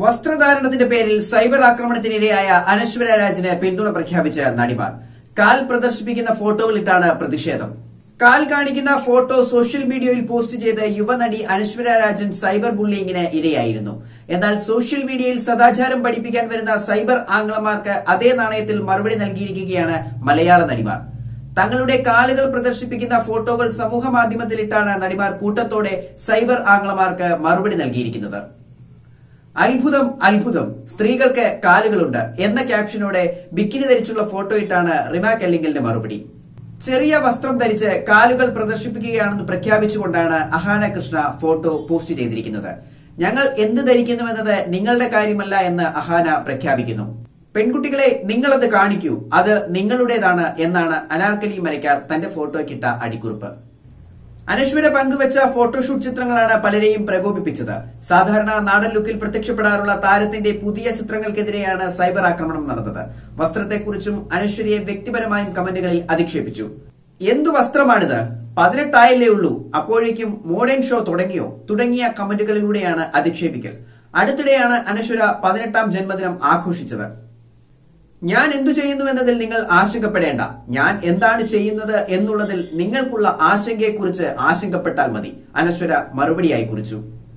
വസ്ത്രധാരണത്തിന്റെ പേരിൽ സൈബർ ആക്രമണത്തിനിരയായ അനശ്വര രാജിന് പിന്തുണ പ്രഖ്യാപിച്ച നടിമാർ കാൽ പ്രദർശിപ്പിക്കുന്ന ഫോട്ടോകളിട്ടാണ് പ്രതിഷേധം കാൽ കാണിക്കുന്ന ഫോട്ടോ സോഷ്യൽ മീഡിയയിൽ പോസ്റ്റ് ചെയ്ത യുവനടി അനശ്വര രാജൻ സൈബർ ബുള്ളിങ്ങിന് ഇരയായിരുന്നു എന്നാൽ സോഷ്യൽ മീഡിയയിൽ സദാചാരം പഠിപ്പിക്കാൻ വരുന്ന സൈബർ ആംഗ്ലമാർക്ക് അതേ നാണയത്തിൽ മറുപടി നൽകിയിരിക്കുകയാണ് മലയാള നടിമാർ തങ്ങളുടെ കാലുകൾ പ്രദർശിപ്പിക്കുന്ന ഫോട്ടോകൾ സമൂഹ മാധ്യമത്തിലിട്ടാണ് നടിമാർ കൂട്ടത്തോടെ സൈബർ ആംഗ്ലമാർക്ക് മറുപടി നൽകിയിരിക്കുന്നത് അത്ഭുതം അത്ഭുതം സ്ത്രീകൾക്ക് കാലുകളുണ്ട് എന്ന ക്യാപ്ഷനോടെ ബിക്കിനി ധരിച്ചുള്ള ഫോട്ടോ ഇട്ടാണ് റിമ കെല്ലിങ്കലിന്റെ മറുപടി ചെറിയ വസ്ത്രം ധരിച്ച് കാലുകൾ പ്രദർശിപ്പിക്കുകയാണെന്ന് പ്രഖ്യാപിച്ചുകൊണ്ടാണ് അഹാന കൃഷ്ണ ഫോട്ടോ പോസ്റ്റ് ചെയ്തിരിക്കുന്നത് ഞങ്ങൾ എന്ത് ധരിക്കുന്നുവെന്നത് നിങ്ങളുടെ കാര്യമല്ല എന്ന് അഹാന പ്രഖ്യാപിക്കുന്നു പെൺകുട്ടികളെ നിങ്ങളത് കാണിക്കൂ അത് നിങ്ങളുടേതാണ് എന്നാണ് അനാർക്കലി മരക്കാർ തന്റെ ഫോട്ടോയ്ക്കിട്ട അടിക്കുറിപ്പ് അനശ്വര പങ്കുവച്ച ഫോട്ടോഷൂട്ട് ചിത്രങ്ങളാണ് പലരെയും പ്രകോപിപ്പിച്ചത് സാധാരണ നാടൻ ലുക്കിൽ പ്രത്യക്ഷപ്പെടാറുള്ള താരത്തിന്റെ പുതിയ ചിത്രങ്ങൾക്കെതിരെയാണ് സൈബർ ആക്രമണം നടന്നത് വസ്ത്രത്തെക്കുറിച്ചും അനശ്വരിയെ വ്യക്തിപരമായും കമന്റുകളിൽ അധിക്ഷേപിച്ചു എന്തു വസ്ത്രമാണിത് പതിനെട്ടായല്ലേ ഉള്ളൂ അപ്പോഴേക്കും മോഡേൺ ഷോ തുടങ്ങിയോ തുടങ്ങിയ കമന്റുകളിലൂടെയാണ് അധിക്ഷേപിക്കൽ അടുത്തിടെയാണ് അനശ്വര പതിനെട്ടാം ജന്മദിനം ആഘോഷിച്ചത് ഞാൻ എന്തു ചെയ്യുന്നു എന്നതിൽ നിങ്ങൾ ആശങ്കപ്പെടേണ്ട ഞാൻ എന്താണ് ചെയ്യുന്നത് എന്നുള്ളതിൽ നിങ്ങൾക്കുള്ള ആശങ്കയെക്കുറിച്ച് ആശങ്കപ്പെട്ടാൽ മതി അനശ്വര മറുപടിയായി കുറിച്ചു